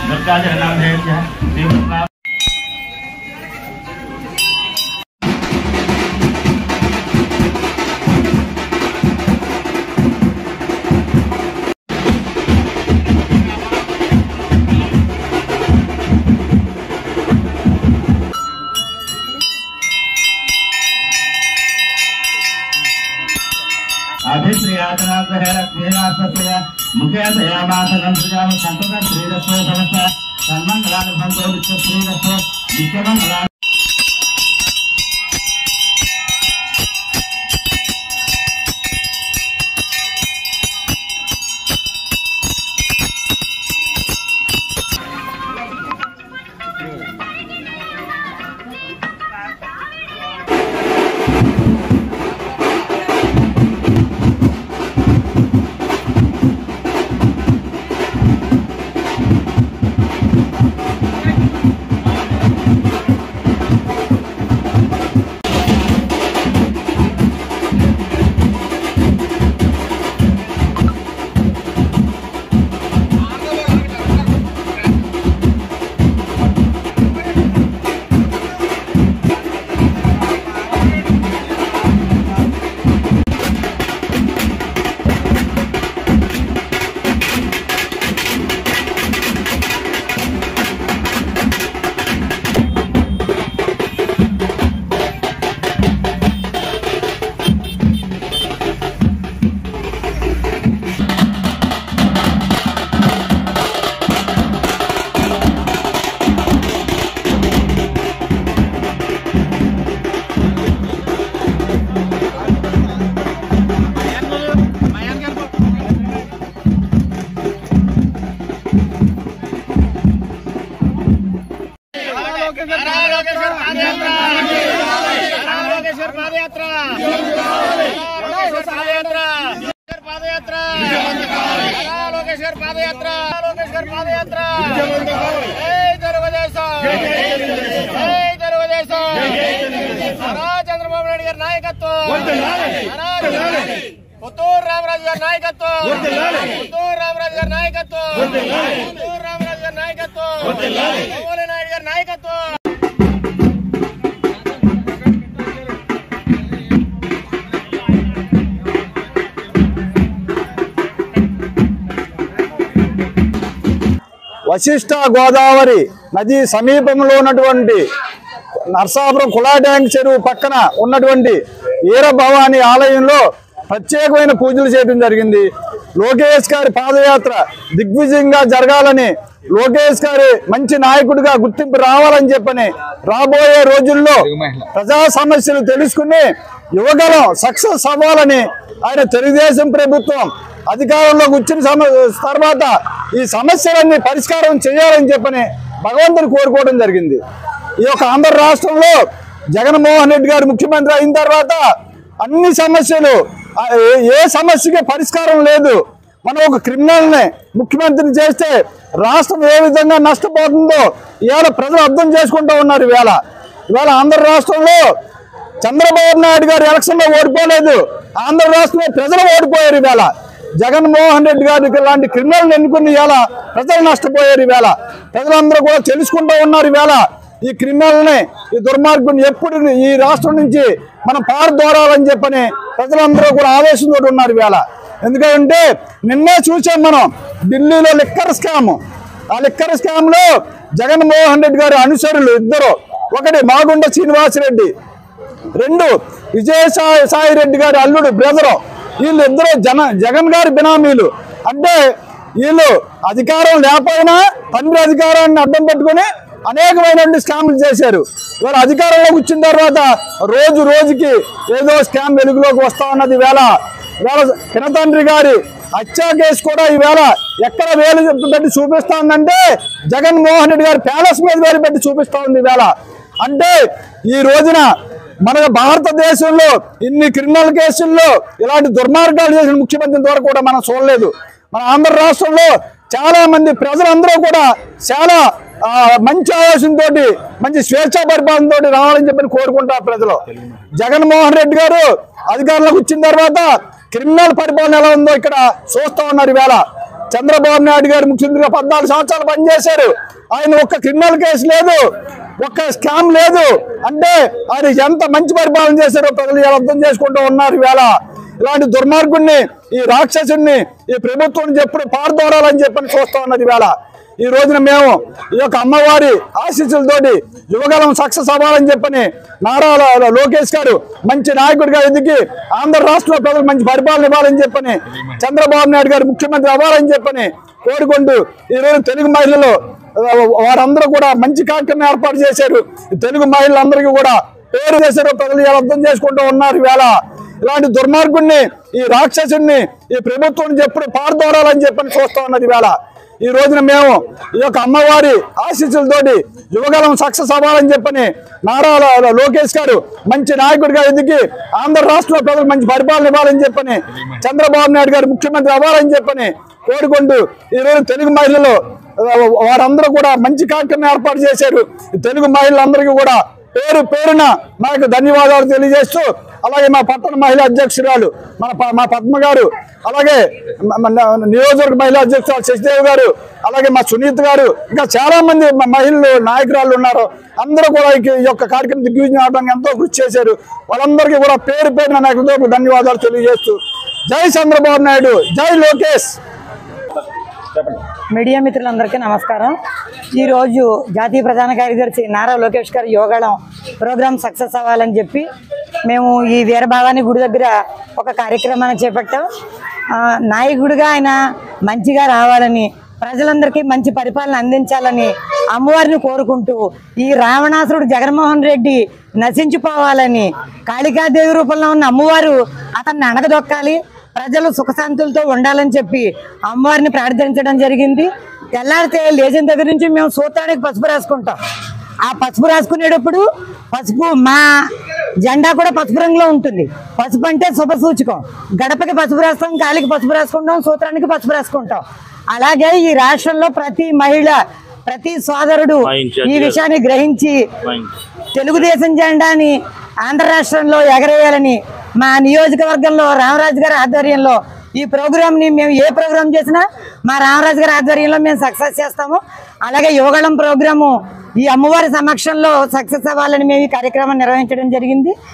దుర్గాచరణాభ్యేభ్యः శ్రీమద్భా అభిప్రియాతనాగ్రహేరస్య ముఖే దయామాసనం సుజామ సంతత శ్రీరస్వ సమస్త సన్మంగళాన్ని భంతో విశ్వ శ్రీరస్వ నిత్యమంగళా లోకేశ్వర్ పాదయాత్ర లోకేశ్వర్ పాదయాత్ర పాదయాత్ర లోకేశ్వర్ పాదయాత్ర లోకేశ్వర్ పాదయాత్ర జై తెలుగుదేశం జై తెలుగుదేశం నారా చంద్రబాబు నాయుడు గారి నాయకత్వం నారా పుత్తూరు రామరాజు గారి నాయకత్వం పుత్తూరు రామరాజు గారి నాయకత్వం పుత్తూరు రామరాజు గారి నాయకత్వం రామోలి నాయుడు గారి నాయకత్వం వశిష్ట గోదావరి నది సమీపంలో ఉన్నటువంటి నర్సాపురం కులా ట్యాంక్ చెరువు పక్కన ఉన్నటువంటి వీరభవాని ఆలయంలో ప్రత్యేకమైన పూజలు చేయడం జరిగింది లోకేష్ గారి పాదయాత్ర దిగ్విజయంగా జరగాలని లోకేష్ గారి మంచి నాయకుడిగా గుర్తింపు రావాలని చెప్పని రాబోయే రోజుల్లో ప్రజా సమస్యలు తెలుసుకుని యువగలం సక్సెస్ అవ్వాలని ఆయన తెలుగుదేశం ప్రభుత్వం అధికారంలోకి వచ్చిన సమ- తర్వాత ఈ సమస్యలన్నీ పరిష్కారం చేయాలని చెప్పని భగవంతుని కోరుకోవడం జరిగింది ఈ యొక్క ఆంధ్ర రాష్ట్రంలో జగన్మోహన్ రెడ్డి గారు ముఖ్యమంత్రి అయిన తర్వాత అన్ని సమస్యలు ఆ, ఏ- ఏ సమస్యకి పరిష్కారం లేదు మనం ఒక క్రిమినల్ని ముఖ్యమంత్రిని చేస్తే రాష్ట్రం ఏ విధంగా నష్టపోతుందో ఇవాళ ప్రజలు అర్థం చేసుకుంటూ ఉన్నారు ఇవాళ ఇవాళ ఆంధ్ర రాష్ట్రంలో చంద్రబాబు నాయుడు గారు ఎలక్షన్ లో ఓడిపోలేదు ఆంధ్ర రాష్ట్రంలో ప్రజలు ఓడిపోయారు ఈవేళ జగన్మోహన్ రెడ్డి గారికి లాంటి క్రిమినల్ ఎన్నుకుని ఇవాళ ప్రజలు నష్టపోయారు ఈవేళ ప్రజలందరూ కూడా తెలుసుకుంటూ ఉన్నారు ఈవేళ ఈ క్రిమినల్ని ఈ దుర్మార్గుని ఎప్పుడు ఈ రాష్ట్రం నుంచి మనం పారదోరాలని చెప్పని ప్రజలందరూ కూడా ఆవేశంతో ఉన్నారు ఈవేళ ఎందుకంటే నిన్నే చూసాం మనం ఢిల్లీలో లిక్కర్ స్కామ్ ఆ లిక్కర్ స్కామ్ లో జగన్మోహన్ రెడ్డి గారి అనుచరులు ఇద్దరు ఒకటి మాగుండ శ్రీనివాసరెడ్డి రెండు విజయసాయి సాయి రెడ్డి గారి అల్లుడు బ్రదరు వీళ్ళిద్దరూ జన జగన్ గారి బినామీలు అంటే వీళ్ళు అధికారం లేకపోయినా తండ్రి అధికారాన్ని అడ్డం పెట్టుకొని అనేకమైనటువంటి స్కామ్లు చేశారు ఇవాళ అధికారంలోకి వచ్చిన తర్వాత రోజు రోజుకి ఏదో స్కామ్ వెలుగులోకి వస్తా ఉన్నది వేళ వేళ పినతండ్రి గారి హత్యా కేసు కూడా ఈవేళ ఎక్కడ వేలు పెట్టి చూపిస్తా ఉందంటే జగన్మోహన్ రెడ్డి గారి ప్యాలెస్ మీద వేలు పెట్టి చూపిస్తా ఉంది ఈవేళ అంటే ఈ రోజున మన భారతదేశంలో ఇన్ని క్రిమినల్ కేసుల్లో ఇలాంటి దుర్మార్గాలు చేసిన ముఖ్యమంత్రి ద్వారా కూడా మనం చూడలేదు మన ఆంధ్ర రాష్ట్రంలో చాలా మంది ప్రజలందరూ కూడా చాలా ఆ, మంచి ఆలోచనతో మంచి స్వేచ్ఛా పరిపాలనతో రావాలని చెప్పి కోరుకుంటారు ప్రజలు జగన్మోహన్ రెడ్డి గారు అధికారంలోకి వచ్చిన తర్వాత క్రిమినల్ పరిపాలన ఎలా ఉందో ఇక్కడ చూస్తా ఉన్నారు ఈవేళ చంద్రబాబు నాయుడు గారు ముఖ్యమంత్రిగా పద్నాలుగు సంవత్సరాలు పనిచేశారు ఆయన ఒక్క క్రిమినల్ కేసు లేదు ఒక్క స్కామ్ లేదు అంటే ఆయన ఎంత మంచి పరిపాలన చేశారో ప్రజలు ఇలా అర్థం చేసుకుంటూ ఉన్నారు ఈవేళ ఇలాంటి దుర్మార్గుణ్ణి ఈ రాక్షసుణ్ణి ఈ ప్రభుత్వం ఎప్పుడు పారదోడాలని చెప్పని చూస్తా ఉన్నది ఈవేళ ఈ రోజున మేము ఈ యొక్క అమ్మవారి ఆశీస్సులతోటి యువగలం సక్సెస్ అవ్వాలని చెప్పని నారా లో- లోకేష్ గారు మంచి నాయకుడిగా ఎదిగి ఆంధ్ర రాష్ట్రంలో ప్రజలు మంచి పరిపాలన ఇవ్వాలని చెప్పని చంద్రబాబు నాయుడు గారు ముఖ్యమంత్రి అవ్వాలని చెప్పని కోరుకుంటూ ఈ రోజు తెలుగు మహిళలు ఆ, వారందరూ కూడా మంచి కార్యక్రమం ఏర్పాటు చేశారు ఈ తెలుగు మహిళలందరికీ కూడా పేరు చేశారు ప్రజలు ఇలా అర్థం చేసుకుంటూ ఉన్నారు ఈవేళ ఇలాంటి దుర్మార్గుణ్ణి ఈ రాక్షసుణ్ణి ఈ ప్రభుత్వం ఎప్పుడు పారదోడాలని చెప్పని చూస్తా ఉన్నది ఈవేళ ఈ రోజున మేము ఈ యొక్క అమ్మవారి ఆశీస్సులతోటి యువగలం సక్సెస్ అవ్వాలని చెప్పని నారా లో- లోకేష్ గారు మంచి నాయకుడిగా ఎదిగి ఆంధ్ర రాష్ట్రంలో ప్రజలు మంచి పరిపాలన ఇవ్వాలని చెప్పని చంద్రబాబు నాయుడు గారు ముఖ్యమంత్రి అవ్వాలని చెప్పని కోరుకుంటూ ఈ రోజు తెలుగు మహిళలు ఆ, వారందరూ కూడా మంచి కార్యక్రమం ఏర్పాటు చేశారు ఈ తెలుగు మహిళలందరికీ కూడా పేరు పేరున నాకు ధన్యవాదాలు తెలియజేస్తూ అలాగే మా పట్టణ మహిళా అధ్యక్షురాలు మన ప- మా పద్మ గారు అలాగే మ- మన నియోజకవర్గ మహిళా అధ్యక్షురాలు శశిదేవ్ గారు అలాగే మా సునీత్ గారు ఇంకా చాలా మంది మ- మహిళలు నాయకురాలు ఉన్నారు అందరూ కూడా ఈ- ఈ యొక్క కార్యక్రమం దిగ్విజయం అవడానికి ఎంతో కృషి చేశారు వాళ్ళందరికీ కూడా పేరు పేరున నాకు హృదయపూర్వక ధన్యవాదాలు తెలియజేస్తూ జై చంద్రబాబు నాయుడు జై లోకేష్ మీడియా మిత్రులందరికీ నమస్కారం ఈరోజు జాతీయ ప్రధాన కార్యదర్శి నారా లోకేష్ గారి యోగాళం ప్రోగ్రామ్ సక్సెస్ అవ్వాలని చెప్పి మేము ఈ వీరభావాని గుడి దగ్గర ఒక కార్యక్రమాన్ని చేపట్టాం ఆ, నాయకుడిగా ఆయన మంచిగా రావాలని ప్రజలందరికీ మంచి పరిపాలన అందించాలని అమ్మవారిని కోరుకుంటూ ఈ రావణాసురుడు జగన్మోహన్ రెడ్డి నశించిపోవాలని కాళికాదేవి రూపంలో ఉన్న అమ్మవారు అతన్ని అణగదొక్కాలి ప్రజలు సుఖశాంతులతో ఉండాలని చెప్పి అమ్మవారిని ప్రార్థించడం జరిగింది తెల్లారితే లేచిన దగ్గర నుంచి మేము సూత్రానికి పసుపు రాసుకుంటాం ఆ పసుపు రాసుకునేటప్పుడు పసుపు మా జెండా కూడా పసుపు రంగులో ఉంటుంది పసుపు అంటే శుభ సూచకం గడపకి పసుపు రాస్తాం కాలికి పసుపు రాసుకుంటాం సూత్రానికి పసుపు రాసుకుంటాం అలాగే ఈ రాష్ట్రంలో ప్రతి మహిళ ప్రతి సోదరుడు ఈ విషయాన్ని గ్రహించి తెలుగుదేశం జెండాని ఆంధ్ర రాష్ట్రంలో ఎగరేయాలని మా నియోజకవర్గంలో రామరాజు గారి ఆధ్వర్యంలో ఈ ప్రోగ్రామ్ ని మేము ఏ ప్రోగ్రామ్ చేసినా మా రామరాజు గారి ఆధ్వర్యంలో మేము సక్సెస్ చేస్తాము అలాగే యోగళం ప్రోగ్రాము ఈ అమ్మవారి సమక్షంలో సక్సెస్ అవ్వాలని మేము ఈ కార్యక్రమం నిర్వహించడం జరిగింది